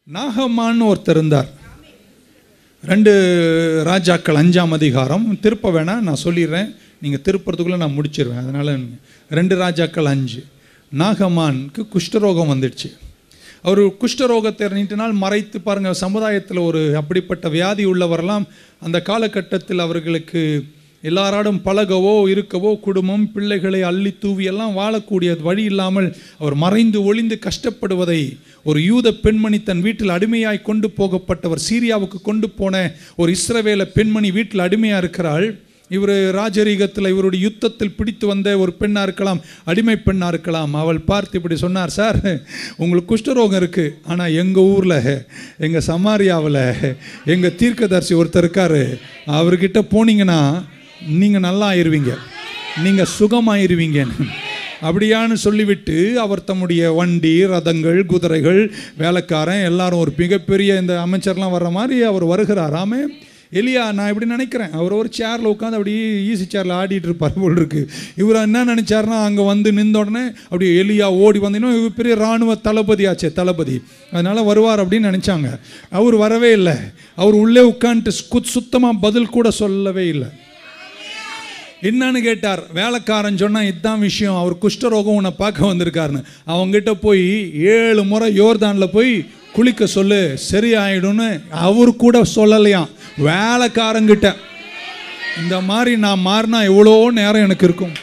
நாகமான்னு ஒருத்தர் இருந்தார் ரெண்டு ராஜாக்கள் அஞ்சாம் அதிகாரம் திருப்ப வேணாம் நான் சொல்லிடுறேன் நீங்கள் திருப்புறதுக்குள்ளே நான் முடிச்சிருவேன் அதனால் ரெண்டு ராஜாக்கள் அஞ்சு நாகமானுக்கு குஷ்டரோகம் வந்துடுச்சு அவர் குஷ்டரோகத்தை நீண்ட நாள் மறைத்து பாருங்கள் சமுதாயத்தில் ஒரு அப்படிப்பட்ட வியாதி உள்ளவரெல்லாம் அந்த காலகட்டத்தில் அவர்களுக்கு எல்லாராடும் பழகவோ இருக்கவோ குடும்பம் பிள்ளைகளை அள்ளி தூவி எல்லாம் வாழக்கூடிய வழி இல்லாமல் அவர் மறைந்து ஒளிந்து கஷ்டப்படுவதை ஒரு யூத பெண்மணி தன் வீட்டில் அடிமையாய் கொண்டு போகப்பட்டவர் சீரியாவுக்கு கொண்டு போன ஒரு இஸ்ரவேல பெண்மணி வீட்டில் அடிமையாக இருக்கிறாள் இவர் ராஜரீகத்தில் இவருடைய யுத்தத்தில் பிடித்து வந்த ஒரு பெண்ணாக இருக்கலாம் அடிமை பெண்ணாக இருக்கலாம் அவள் பார்த்து இப்படி சொன்னார் சார் உங்களுக்கு குஷ்டரோகம் இருக்குது ஆனால் எங்கள் ஊரில் எங்கள் சமாரியாவில் எங்கள் தீர்க்கதரிசி ஒருத்தர் இருக்கார் அவர்கிட்ட போனீங்கன்னா நீங்கள் நல்லா ஆயிருவீங்க நீங்கள் சுகமாயிருவீங்கன்னு அப்படியான்னு சொல்லிவிட்டு அவர் தம்முடைய வண்டி ரதங்கள் குதிரைகள் வேலைக்காரன் எல்லாரும் ஒரு மிகப்பெரிய இந்த அமைச்சர்லாம் வர்ற மாதிரி அவர் வருகிறாராமே எலியா நான் இப்படி நினைக்கிறேன் அவர் ஒரு சேரில் உட்காந்து அப்படியே ஈஸி சேரில் ஆடிட்டு இருப்பார் போல் இருக்கு இவர் என்ன நினைச்சாருன்னா அங்கே வந்து நின்ற உடனே அப்படியே எலியா ஓடி வந்தீங்கன்னா இவர் பெரிய இராணுவ தளபதி ஆச்சே தளபதி அதனால் வருவார் அப்படின்னு நினச்சாங்க அவர் வரவே இல்லை அவர் உள்ளே உட்காந்துட்டு சுத்தமாக பதில் கூட சொல்லவே இல்லை என்னன்னு கேட்டார் வேலைக்காரன் சொன்னால் இதுதான் விஷயம் அவர் குஷ்டரோகம் உன்னை பார்க்க வந்திருக்காருன்னு அவங்ககிட்ட போய் ஏழு முறை யோர்தானில் போய் குளிக்க சொல்லு சரியாயிடும்னு அவர் கூட சொல்லலையாம் வேலைக்காரங்கிட்ட இந்த மாதிரி நான் மாறினா எவ்வளோ நேரம் எனக்கு இருக்கும்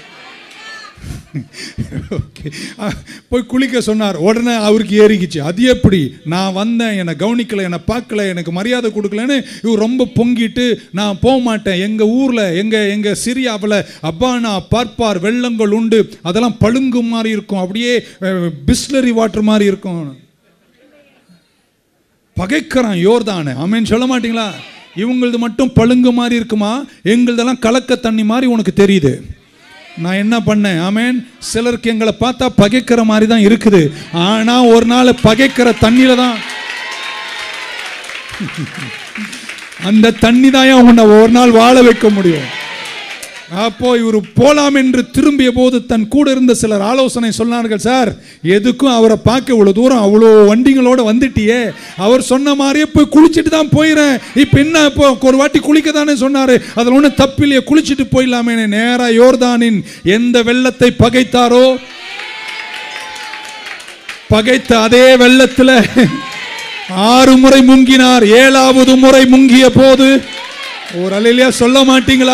ஓகே போய் குளிக்க சொன்னார் உடனே அவருக்கு ஏறிக்கிச்சு அது எப்படி நான் வந்தேன் என்னை கவனிக்கல என்னை பார்க்கல எனக்கு மரியாதை கொடுக்கலன்னு இவர் ரொம்ப பொங்கிட்டு நான் போக மாட்டேன் எங்கள் ஊரில் எங்கள் எங்கள் சிரியாவில் அப்பா நான் பார்ப்பார் வெள்ளங்கள் உண்டு அதெல்லாம் பழுங்கு மாதிரி இருக்கும் அப்படியே பிஸ்லரி வாட்டர் மாதிரி இருக்கும் பகைக்கிறான் யோர்தானே ஆமேன்னு சொல்ல மாட்டீங்களா இவங்களது மட்டும் பழுங்கு மாதிரி இருக்குமா எங்களதெல்லாம் கலக்க தண்ணி மாதிரி உனக்கு தெரியுது நான் என்ன பண்ணேன் ஆமேன் சிலருக்கு எங்களை பார்த்தா பகைக்கிற மாதிரி தான் இருக்குது ஆனால் ஒரு நாள் பகைக்கிற தண்ணியில தான் அந்த தண்ணி தான் உன்னை ஒரு நாள் வாழ வைக்க முடியும் அப்போ இவர் போலாம் என்று திரும்பிய போது தன் கூட இருந்த சிலர் ஆலோசனை சொன்னார்கள் சார் எதுக்கும் அவரை பார்க்க இவ்வளோ தூரம் அவ்வளோ வண்டிகளோட வந்துட்டியே அவர் சொன்ன மாதிரியே போய் குளிச்சுட்டு தான் போயிடுறேன் இப்போ என்ன இப்போ ஒரு வாட்டி குளிக்க தானே சொன்னார் அதில் ஒன்றும் தப்பில்லையே குளிச்சுட்டு போயிடலாமே நேராக யோர்தானின் எந்த வெள்ளத்தை பகைத்தாரோ பகைத்த அதே வெள்ளத்தில் ஆறு முறை முங்கினார் ஏழாவது முறை முங்கிய போது ஒரு அலையிலையா சொல்ல மாட்டீங்களா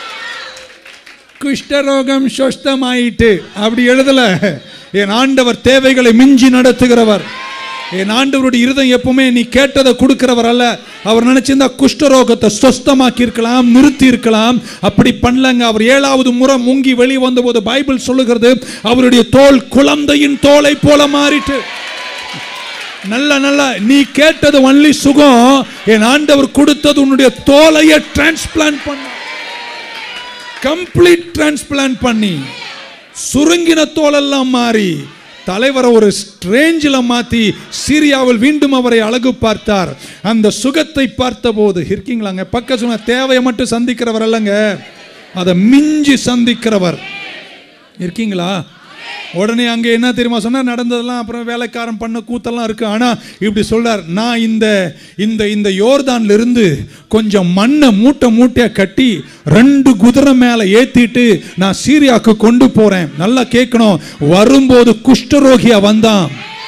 குஷ்டரோகம் சொஸ்தமாயிட்டு அப்படி எழுதல என் ஆண்டவர் தேவைகளை மிஞ்சி நடத்துகிறவர் என் ஆண்டவருடைய இருதம் எப்பவுமே நீ கேட்டதை கொடுக்கிறவர் அல்ல அவர் நினைச்சிருந்தா குஷ்டரோகத்தை சொஸ்தமாக்கி இருக்கலாம் நிறுத்தி இருக்கலாம் அப்படி பண்ணலங்க அவர் ஏழாவது முறை முங்கி வெளியே வந்தபோது பைபிள் சொல்லுகிறது அவருடைய தோல் குழந்தையின் தோலை போல மாறிட்டு நல்ல நல்ல நீ கேட்டது ஒன்லி சுகம் என் ஆண்டவர் கொடுத்தது உன்னுடைய தோலையை டிரான்ஸ்பிளான்ட் பண்ண கம்ப்ளீட் டிரான்ஸ்பிளான்ட் பண்ணி சுருங்கின தோலெல்லாம் மாறி தலைவரை ஒரு ஸ்ட்ரேஞ்சில் மாற்றி சீரியாவில் மீண்டும் அவரை அழகு பார்த்தார் அந்த சுகத்தை பார்த்தபோது இருக்கீங்களாங்க பக்க சொன்ன தேவையை மட்டும் சந்திக்கிறவர் அல்லங்க அதை மிஞ்சி சந்திக்கிறவர் இருக்கீங்களா உடனே அங்கே என்ன தெரியுமா சொன்னார் நடந்ததெல்லாம் அப்புறம் வேலைக்காரன் பண்ண கூத்தெல்லாம் இருக்கு ஆனால் இப்படி சொல்றார் நான் இந்த இந்த இந்த யோர்தான்ல இருந்து கொஞ்சம் மண்ணை மூட்டை மூட்டையாக கட்டி ரெண்டு குதிரை மேலே ஏற்றிட்டு நான் சீரியாவுக்கு கொண்டு போகிறேன் நல்லா கேட்கணும் வரும்போது குஷ்டரோகியா வந்தான்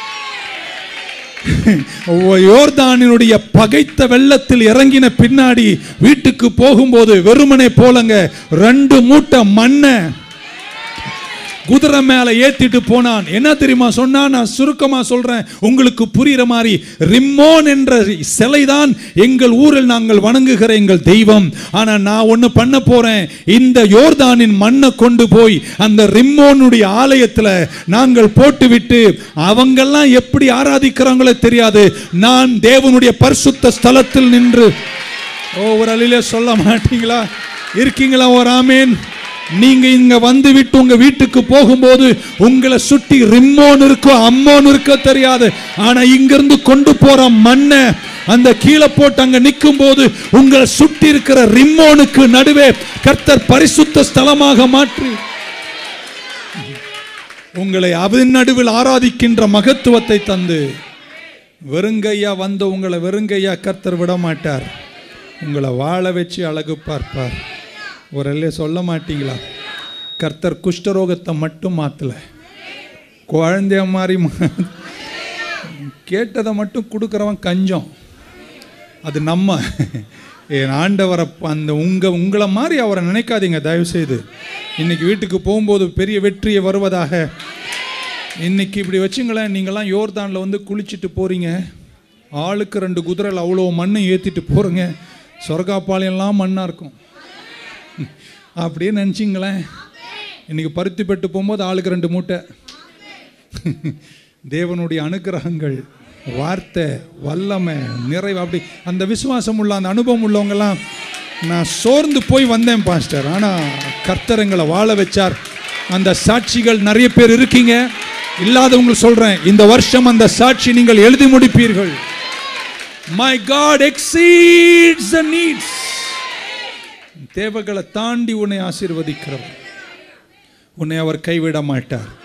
யோர்தானினுடைய பகைத்த வெள்ளத்தில் இறங்கின பின்னாடி வீட்டுக்கு போகும்போது வெறுமனே போலங்க ரெண்டு மூட்டை மண்ணை குதிரை மேலே ஏத்திட்டு போனான் என்ன தெரியுமா சொன்னா நான் சுருக்கமாக சொல்றேன் உங்களுக்கு புரிகிற மாதிரி ரிம்மோன் என்ற சிலை தான் எங்கள் ஊரில் நாங்கள் வணங்குகிற எங்கள் தெய்வம் ஆனால் நான் ஒன்று பண்ண போறேன் இந்த யோர்தானின் மண்ணை கொண்டு போய் அந்த ரிம்மோனுடைய ஆலயத்தில் நாங்கள் போட்டுவிட்டு அவங்கெல்லாம் எப்படி ஆராதிக்கிறாங்களோ தெரியாது நான் தேவனுடைய பரிசுத்த ஸ்தலத்தில் நின்று ஓ ஒரு அழிலே சொல்ல மாட்டீங்களா இருக்கீங்களா ஒரு ஆமேன் நீங்க இங்க வந்து விட்டு உங்க வீட்டுக்கு போகும்போது உங்களை சுட்டி ரிம்மோன் இருக்கோ அம்மோன் இருக்கோ தெரியாது ஆனா இங்க இருந்து கொண்டு போற மண்ணை அந்த கீழே போட்டு அங்க நிற்கும் போது உங்களை சுட்டி இருக்கிற ரிம்மோனுக்கு நடுவே கர்த்தர் பரிசுத்த ஸ்தலமாக மாற்றி உங்களை அதன் நடுவில் ஆராதிக்கின்ற மகத்துவத்தை தந்து வெறுங்கையா வந்த உங்களை வெறுங்கையா கர்த்தர் விட மாட்டார் உங்களை வாழ வச்சு அழகு பார்ப்பார் ஒரு இல்லையே சொல்ல மாட்டீங்களா கர்த்தர் குஷ்டரோகத்தை மட்டும் மாற்றல குழந்தைய மாதிரி மா- கேட்டதை மட்டும் கொடுக்குறவன் கஞ்சம் அது நம்ம என் ஆண்டவரை ப- அந்த உங்க உங்களை மாதிரி அவரை நினைக்காதீங்க தயவு செய்து இன்னைக்கு வீட்டுக்கு போகும்போது பெரிய வெற்றியை வருவதாக இன்னைக்கு இப்படி வச்சுங்களேன் நீங்களாம் யோர்தானில் வந்து குளிச்சுட்டு போறீங்க ஆளுக்கு ரெண்டு குதிரையில் அவ்வளோ மண்ணை ஏற்றிட்டு போகிறீங்க சொர்க்காப்பாளையம்லாம் மண்ணாக இருக்கும் அப்படியே நினச்சிங்களேன் இன்னைக்கு பருத்தி பெட்டு போகும்போது ஆளுக்கு ரெண்டு மூட்டை தேவனுடைய அனுக்கிரகங்கள் வார்த்தை வல்லமை நிறைவு அப்படி அந்த விசுவாசம் உள்ள அந்த அனுபவம் உள்ளவங்கெல்லாம் நான் சோர்ந்து போய் வந்தேன் பாஸ்டர் ஆனால் கர்த்தர் எங்களை வாழ வச்சார் அந்த சாட்சிகள் நிறைய பேர் இருக்கீங்க இல்லாதவங்களுக்கு சொல்கிறேன் இந்த வருஷம் அந்த சாட்சி நீங்கள் எழுதி முடிப்பீர்கள் my God exceeds the needs தேவைகளை தாண்டி உன்னை ஆசீர்வதிக்கிறவர் உன்னை அவர் கைவிட மாட்டார்